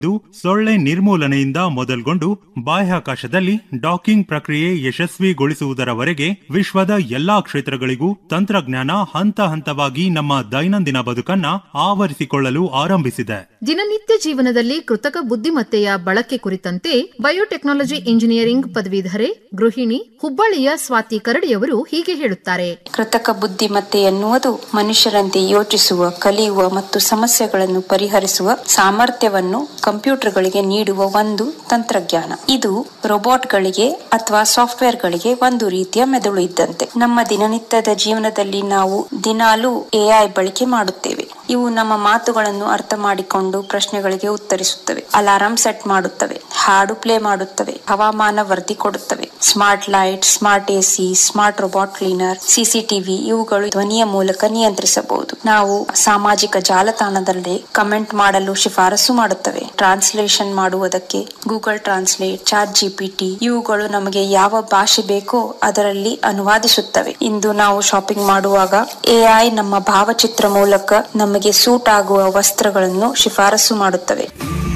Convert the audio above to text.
ಇದು ಸೊಳ್ಳೆ ನಿರ್ಮೂಲನೆಯಿಂದ ಮೊದಲ್ಗೊಂಡು ಬಾಹ್ಯಾಕಾಶದಲ್ಲಿ ಡಾಕಿಂಗ್ ಪ್ರಕ್ರಿಯೆ ಯಶಸ್ವಿಗೊಳಿಸುವುದರವರೆಗೆ ವಿಶ್ವದ ಎಲ್ಲಾ ಕ್ಷೇತ್ರಗಳಿಗೂ ತಂತ್ರಜ್ಞಾನ ಹಂತ ಹಂತವಾಗಿ ನಮ್ಮ ದೈನಂದಿನ ಬದುಕನ್ನ ಆವರಿಸಿಕೊಳ್ಳಲು ಆರಂಭಿಸಿದೆ ದಿನನಿತ್ಯ ಜೀವನದಲ್ಲಿ ಕೃತಕ ಬುದ್ಧಿಮತ್ತೆಯ ಬಳಕೆ ಕುರಿತಂತೆ ಬಯೋಟೆಕ್ನಾಲಜಿ ಇಂಜಿನಿಯರಿಂಗ್ ಪದವೀಧರೆ ಗೃಹಿಣಿ ಹುಬ್ಬಳ್ಳಿಯ ಸ್ವಾತಿ ಕರಡಿಯವರು ಹೀಗೆ ಹೇಳುತ್ತಾರೆ ಕೃತಕ ಬುದ್ಧಿಮತ್ತೆ ಎನ್ನುವುದು ಮನುಷ್ಯರಂತೆ ಯೋಚಿಸುವ ಕಲಿಯುವ ಮತ್ತು ಸಮಸ್ಯೆಗಳನ್ನು ಪರಿಹರಿಸುವ ಸಾಮರ್ಥ್ಯವನ್ನು ಕಂಪ್ಯೂಟರ್ಗಳಿಗೆ ನೀಡುವ ಒಂದು ತಂತ್ರಜ್ಞಾನ ಇದು ರೋಬೋಟ್ಗಳಿಗೆ ಅಥವಾ ಸಾಫ್ಟ್ವೇರ್ಗಳಿಗೆ ಒಂದು ರೀತಿಯ ಮೆದುಳು ಇದ್ದಂತೆ ನಮ್ಮ ದಿನನಿತ್ಯದ ಜೀವನದಲ್ಲಿ ನಾವು ದಿನಾಲೂ ಎಐ ಬಳಕೆ ಮಾಡುತ್ತೇವೆ ಇವು ನಮ್ಮ ಮಾತುಗಳನ್ನು ಅರ್ಥ ಮಾಡಿಕೊಂಡು ಪ್ರಶ್ನೆಗಳಿಗೆ ಉತ್ತರಿಸುತ್ತವೆ ಅಲಾರಾಂ ಸೆಟ್ ಮಾಡುತ್ತವೆ ಹಾಡು ಪ್ಲೇ ಮಾಡುತ್ತವೆ ಹವಾಮಾನ ವರದಿ ಕೊಡುತ್ತವೆ smart light smart AC smart robot cleaner CCTV ಇವುಗಳು ಧ್ವನಿಯ ಮೂಲಕ ನಿಯಂತ್ರಿಸಬಹುದು ನಾವು ಸಾಮಾಜಿಕ ಜಾಲತಾಣದಲ್ಲಿ ಕಮೆಂಟ್ ಮಾಡಲು ಶಿಫಾರಸು ಮಾಡುತ್ತವೆ ಟ್ರಾನ್ಸ್ಲೇಷನ್ ಮಾಡುವುದಕ್ಕೆ ಗೂಗಲ್ ಟ್ರಾನ್ಸ್ಲೇಟ್ ಚಾಟ್ ಜಿಪಿಟಿ ಇವುಗಳು ನಮಗೆ ಯಾವ ಭಾಷೆ ಬೇಕೋ ಅದರಲ್ಲಿ ಅನುವಾದಿಸುತ್ತವೆ ಇಂದು ನಾವು ಶಾಪಿಂಗ್ ಮಾಡುವಾಗ ಎಐ ನಮ್ಮ ಭಾವಚಿತ್ರ ಮೂಲಕ ನಮಗೆ ಸೂಟ್ ಆಗುವ ವಸ್ತ್ರಗಳನ್ನು ಶಿಫಾರಸು ಮಾಡುತ್ತವೆ